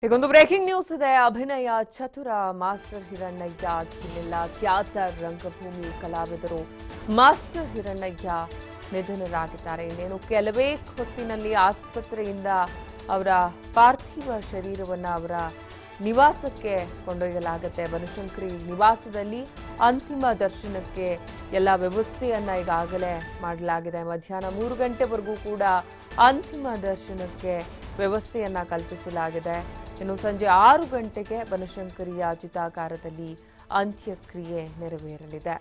ಈಗೊಂದು breaking news ಇದೆ ಅಭಿನಯ ಚತುರ ಮಾಸ್ಟರ್ ಹಿರಣ್ಣಯ್ಯ ಅಖಿಲೆಲ್ಲ ಖ್ಯಾತ ರಂಗಭೂಮಿ ಕಲಾವಿದರು ಮಾಸ್ಟರ್ ಹಿರಣ್ಣಯ್ಯ ನಿಧನರಾಗಿದ್ದಾರೆ ಇನ್ನೇನು ಕೆಲವೇ ಹೊತ್ತಿನಲ್ಲಿ ಆಸ್ಪತ್ರೆಯಿಂದ ಅವರ ಪಾರ್ಥಿವ ಶರೀರವನ್ನು ಅವರ ನಿವಾಸಕ್ಕೆ ಕೊಂಡೊಯ್ಯಲಾಗುತ್ತೆ ಬನಶಂಕರಿ ನಿವಾಸದಲ್ಲಿ ಅಂತಿಮ ದರ್ಶನಕ್ಕೆ ಎಲ್ಲ ವ್ಯವಸ್ಥೆಯನ್ನ ಈಗಾಗಲೇ ಮಾಡಲಾಗಿದೆ ಮಧ್ಯಾಹ್ನ ಮೂರು ಗಂಟೆವರೆಗೂ ಕೂಡ ಅಂತಿಮ ದರ್ಶನಕ್ಕೆ ವ್ಯವಸ್ಥೆಯನ್ನ ಕಲ್ಪಿಸಲಾಗಿದೆ ಇನ್ನು ಸಂಜೆ ಆರು ಗಂಟೆಗೆ ಬನಶಂಕರಿಯ ಚಿತಾಗಾರದಲ್ಲಿ ಅಂತ್ಯಕ್ರಿಯೆ ನೆರವೇರಲಿದೆ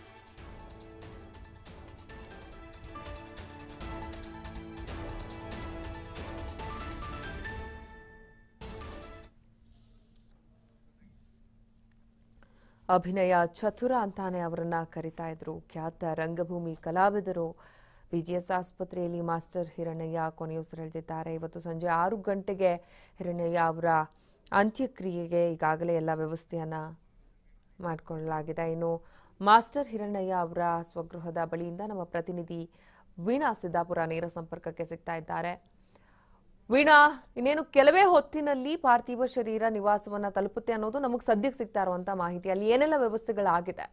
ಅಭಿನಯ ಚತುರ ಅಂತಾನೆ ಅವರನ್ನ ಕರಿತಾ ಇದ್ರು ಖ್ಯಾತ ರಂಗಭೂಮಿ ಕಲಾವಿದರು ಬಿಜಿಎಸ್ ಆಸ್ಪತ್ರೆಯಲ್ಲಿ ಮಾಸ್ಟರ್ ಹಿರಣ್ಣಯ್ಯ ಕೊನೆಯುಸಿರೆಳೆದಿದ್ದಾರೆ ಇವತ್ತು ಸಂಜೆ ಆರು ಗಂಟೆಗೆ ಹಿರಣ್ಣಯ್ಯ ಅವರ ಅಂತ್ಯಕ್ರಿಯೆಗೆ ಈಗಾಗಲೇ ಎಲ್ಲ ವ್ಯವಸ್ಥೆಯನ್ನ ಮಾಡಿಕೊಳ್ಳಲಾಗಿದೆ ಇನ್ನು ಮಾಸ್ಟರ್ ಹಿರಣ್ಣಯ್ಯ ಅವರ ಸ್ವಗೃಹದ ಬಳಿಯಿಂದ ನಮ್ಮ ಪ್ರತಿನಿಧಿ ವೀಣಾ ಸಿದ್ದಾಪುರ ನೇರ ಸಂಪರ್ಕಕ್ಕೆ ಸಿಗ್ತಾ ಇದ್ದಾರೆ ವೀಣಾ ಇನ್ನೇನು ಕೆಲವೇ ಹೊತ್ತಿನಲ್ಲಿ ಪಾರ್ಥಿವ ಶರೀರ ನಿವಾಸವನ್ನ ತಲುಪುತ್ತೆ ಅನ್ನೋದು ನಮಗೆ ಸದ್ಯಕ್ಕೆ ಸಿಗ್ತಾ ಇರುವಂತ ಮಾಹಿತಿ ಅಲ್ಲಿ ಏನೆಲ್ಲ ವ್ಯವಸ್ಥೆಗಳಾಗಿದೆ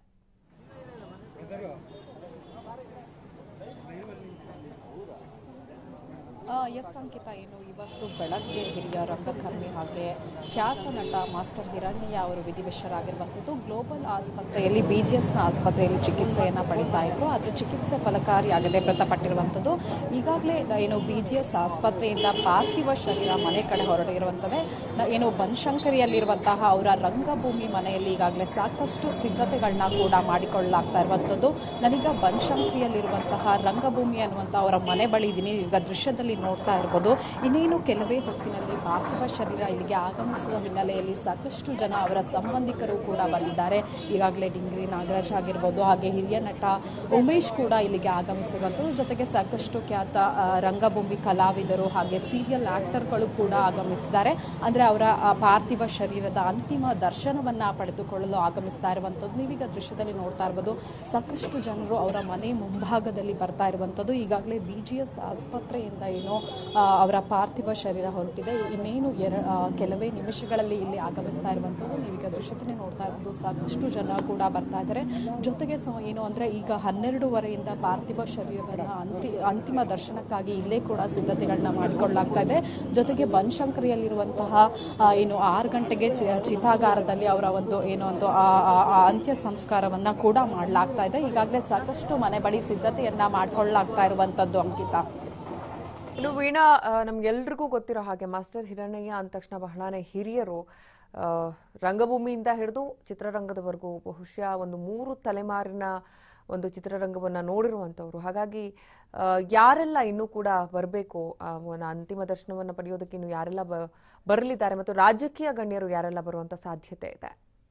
ಆ, ಎಸ್ ಅಂಕಿತ ಏನು ಇವತ್ತು ಬೆಳಗ್ಗೆ ಹಿರಿಯ ರಂಗಕರ್ಮಿ ಹಾಗೆ ಖ್ಯಾತ ನಟ ಮಾಸ್ಟರ್ ಹಿರಣ್ಯ ಅವರು ವಿಧಿವಶರಾಗಿರುವಂಥದ್ದು ಗ್ಲೋಬಲ್ ಆಸ್ಪತ್ರೆಯಲ್ಲಿ ಬಿ ಜಿ ಎಸ್ನ ಆಸ್ಪತ್ರೆಯಲ್ಲಿ ಚಿಕಿತ್ಸೆಯನ್ನು ಪಡಿತಾ ಇದ್ರು ಆದರೆ ಚಿಕಿತ್ಸೆ ಫಲಕಾರಿಯಾಗದೆ ಮೃತಪಟ್ಟಿರುವಂಥದ್ದು ಈಗಾಗಲೇ ಏನು ಬಿ ಜಿ ಎಸ್ ಆಸ್ಪತ್ರೆಯಿಂದ ಪಾರ್ಥಿವ ಶರೀರ ಮನೆ ಕಡೆ ಹೊರಟಿರುವಂಥದ್ದೇ ನ- ಏನು ಬನಶಂಕರಿಯಲ್ಲಿರುವಂತಹ ಅವರ ರಂಗಭೂಮಿ ಮನೆಯಲ್ಲಿ ಈಗಾಗಲೇ ಸಾಕಷ್ಟು ಸಿದ್ಧತೆಗಳನ್ನ ಕೂಡ ಮಾಡಿಕೊಳ್ಳಲಾಗ್ತಾ ಇರುವಂಥದ್ದು ನನಗ ಬನಶಂಕರಿಯಲ್ಲಿರುವಂತಹ ರಂಗಭೂಮಿ ಅನ್ನುವಂಥ ಅವರ ಮನೆ ಬಳಿ ಇದ್ದೀನಿ ಈಗ ದೃಶ್ಯದಲ್ಲಿ ನೋಡ್ತಾ ಇರ್ಬೋದು ಇನ್ನೇನು ಕೆಲವೇ ಹೊತ್ತಿನಲ್ಲಿ ಪಾರ್ಥಿವ ಶರೀರ ಇಲ್ಲಿಗೆ ಆಗಮಿಸುವ ಹಿನ್ನೆಲೆಯಲ್ಲಿ ಸಾಕಷ್ಟು ಜನ ಅವರ ಸಂಬಂಧಿಕರು ಕೂಡ ಬಂದಿದ್ದಾರೆ ಈಗಾಗಲೇ ಡಿಂಗ್ರಿ ನಾಗರಾಜ್ ಆಗಿರ್ಬೋದು ಹಾಗೆ ಹಿರಿಯ ನಟ ಉಮೇಶ್ ಕೂಡ ಇಲ್ಲಿಗೆ ಆಗಮಿಸಿರುವಂಥದ್ದು ಜೊತೆಗೆ ಸಾಕಷ್ಟು ಖ್ಯಾತ ಆ, ರಂಗಭೂಮಿ ಕಲಾವಿದರು ಹಾಗೆ ಸೀರಿಯಲ್ ಆಕ್ಟರ್ಗಳು ಕೂಡ ಆಗಮಿಸಿದ್ದಾರೆ ಅಂದರೆ ಅವರ ಆ, ಪಾರ್ಥಿವ ಶರೀರದ ಅಂತಿಮ ದರ್ಶನವನ್ನ ಪಡೆದುಕೊಳ್ಳಲು ಆಗಮಿಸ್ತಾ ಇರುವಂಥದ್ದು ನೀವೀಗ ದೃಶ್ಯದಲ್ಲಿ ನೋಡ್ತಾ ಇರ್ಬೋದು ಸಾಕಷ್ಟು ಜನರು ಅವರ ಮನೆ ಮುಂಭಾಗದಲ್ಲಿ ಬರ್ತಾ ಇರುವಂಥದ್ದು ಈಗಾಗಲೇ ಬಿ ಜಿ ಎಸ್ ಆಸ್ಪತ್ರೆಯಿಂದ ಏನೋ ಆ, ಅವರ ಪಾರ್ಥಿವ ಶರೀರ ಹೊರಟಿದೆ ಇನ್ನೇನು ಎರ ಆ, ಕೆಲವೇ ನಿಮಿಷಗಳಲ್ಲಿ ಇಲ್ಲಿ ಆಗಮಿಸ್ತಾ ಇರುವಂಥದ್ದು ನೀವೀಗ ದೃಶ್ಯದಲ್ಲಿ ನೋಡ್ತಾ ಇರ್ಬೋದು ಸಾಕಷ್ಟು ಜನ ಕೂಡ ಬರ್ತಾ ಇದ್ದಾರೆ ಜೊತೆಗೆ ಸ ಏನು ಅಂದರೆ ಈಗ ಹನ್ನೆರಡೂವರೆಯಿಂದ ಪಾರ್ಥಿವ ಶರೀರವನ್ನು ಅಂತಿ ಅಂತಿಮ ದರ್ಶನಕ್ಕಾಗಿ ಇಲ್ಲೇ ಕೂಡ ಸಿದ್ಧತೆಗಳನ್ನ ಮಾಡಿಕೊಳ್ಳಲಾಗ್ತಾ ಇದೆ ಜೊತೆಗೆ ಬನಶಂಕರಿಯಲ್ಲಿರುವಂತಹ ಆ, ಏನು ಆರು ಗಂಟೆಗೆ ಚಿ- ಚಿತಾಗಾರದಲ್ಲಿ ಅವರ ಒಂದು ಏನು ಒಂದು ಆ- ಆ- ಆ ಅಂತ್ಯ ಸಂಸ್ಕಾರವನ್ನ ಕೂಡ ಮಾಡಲಾಗ್ತಾ ಇದೆ ಈಗಾಗಲೇ ಸಾಕಷ್ಟು ಮನೆ ಬಳಿ ಸಿದ್ಧತೆಯನ್ನ ಮಾಡ್ಕೊಳ್ಳಲಾಗ್ತಾ ಇರುವಂತದ್ದು ಅಂಕಿತ ಇನ್ನು ವೀಣಾ ಆ, ನಮ್ಗೆಲ್ರಿಗೂ ಗೊತ್ತಿರೋ ಹಾಗೆ ಮಾಸ್ಟರ್ ಹಿರಣ್ಣಯ್ಯ ಅಂದ ತಕ್ಷಣ ಬಹಳನೇ ಹಿರಿಯರು ಆ, ರಂಗಭೂಮಿಯಿಂದ ಹಿಡಿದು ಚಿತ್ರರಂಗದವರೆಗೂ ಬಹುಶಃ ಒಂದು ಮೂರು ತಲೆಮಾರಿನ ಒಂದು ಚಿತ್ರರಂಗವನ್ನ ನೋಡಿರುವಂಥವ್ರು ಹಾಗಾಗಿ ಆ, ಯಾರೆಲ್ಲ ಇನ್ನೂ ಕೂಡ ಬರಬೇಕು ಒಂದು ಅಂತಿಮ ದರ್ಶನವನ್ನು ಪಡೆಯೋದಕ್ಕೆ ಇನ್ನು ಯಾರೆಲ್ಲ ಬ ಬರಲಿದ್ದಾರೆ ಮತ್ತು ರಾಜಕೀಯ ಗಣ್ಯರು ಯಾರೆಲ್ಲ ಬರುವಂತ ಸಾಧ್ಯತೆ ಇದೆ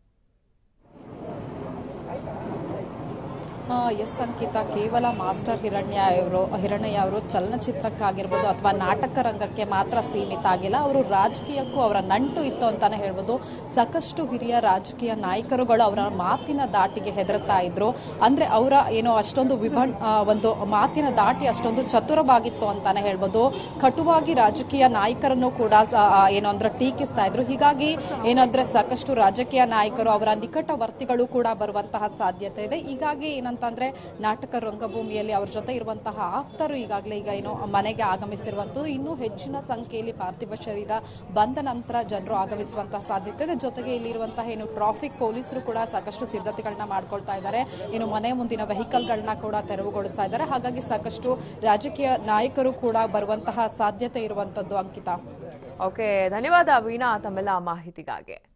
ಆ, ಎಸ್ ಅಂಕಿತ ಕೇವಲ ಮಾಸ್ಟರ್ ಹಿರಣ್ಯ ಅವರು ಹಿರಣ್ಯ ಅವರು ಚಲನಚಿತ್ರಕ್ಕಾಗಿರ್ಬೋದು ಅಥವಾ ನಾಟಕ ರಂಗಕ್ಕೆ ಮಾತ್ರ ಸೀಮಿತ ಆಗಿಲ್ಲ ಅವರು ರಾಜಕೀಯಕ್ಕೂ ಅವರ ನಂಟು ಇತ್ತು ಅಂತಾನೆ ಹೇಳ್ಬೋದು ಸಾಕಷ್ಟು ಹಿರಿಯ ರಾಜಕೀಯ ನಾಯಕರುಗಳು ಅವರ ಮಾತಿನ ದಾಟಿಗೆ ಹೆದರುತ್ತಾ ಇದ್ರು ಅಂದ್ರೆ ಅವರ ಏನೋ ಅಷ್ಟೊಂದು ವಿಭನ್ ಆ, ಒಂದು ಮಾತಿನ ದಾಟಿ ಅಷ್ಟೊಂದು ಚತುರವಾಗಿತ್ತು ಅಂತಾನೆ ಹೇಳ್ಬೋದು ಕಟುವಾಗಿ ರಾಜಕೀಯ ನಾಯಕರನ್ನು ಕೂಡ ಸ- ಆ, ಏನೋ ಅಂದ್ರೆ ಟೀಕಿಸ್ತಾ ಇದ್ರು ಹೀಗಾಗಿ ಏನಂದ್ರೆ ಸಾಕಷ್ಟು ರಾಜಕೀಯ ನಾಯಕರು ಅವರ ನಿಕಟವರ್ತಿಗಳು ಕೂಡ ಬರುವಂತಹ ಸಾಧ್ಯತೆ ಇದೆ ಹೀಗಾಗಿ ಏನಂತಂದ್ರೆ ನಾಟಕ ರಂಗಭೂಮಿಯಲ್ಲಿ ಅವ್ರ ಜೊತೆ ಇರುವಂತಹ ಆಪ್ತರು ಈಗಾಗಲೇ ಈಗ ಏನೋ ಮನೆಗೆ ಆಗಮಿಸಿರುವಂತದ್ದು ಇನ್ನೂ ಹೆಚ್ಚಿನ ಸಂಖ್ಯೆಯಲ್ಲಿ ಪಾರ್ಥಿವ ಶರೀರ ಬಂದ ನಂತರ ಜನರು ಆಗಮಿಸುವಂತಹ ಸಾಧ್ಯತೆ ಇದೆ ಜೊತೆಗೆ ಇಲ್ಲಿರುವಂತಹ ಏನು ಟ್ರಾಫಿಕ್ ಪೊಲೀಸರು ಕೂಡ ಸಾಕಷ್ಟು ಸಿದ್ಧತೆಗಳನ್ನ ಮಾಡ್ಕೊಳ್ತಾ ಇದ್ದಾರೆ ಇನ್ನು ಮನೆ ಮುಂದಿನ ವೆಹಿಕಲ್ಗಳನ್ನ ಕೂಡ ತೆರವುಗೊಳಿಸ್ತಾ ಇದ್ದಾರೆ ಹಾಗಾಗಿ ಸಾಕಷ್ಟು ರಾಜಕೀಯ ನಾಯಕರು ಕೂಡ ಬರುವಂತಹ ಸಾಧ್ಯತೆ ಇರುವಂತದ್ದು ಅಂಕಿತ ಓಕೆ ಧನ್ಯವಾದ ವೀಣಾ ತಮ್ಮೆಲ್ಲ ಮಾಹಿತಿಗಾಗಿ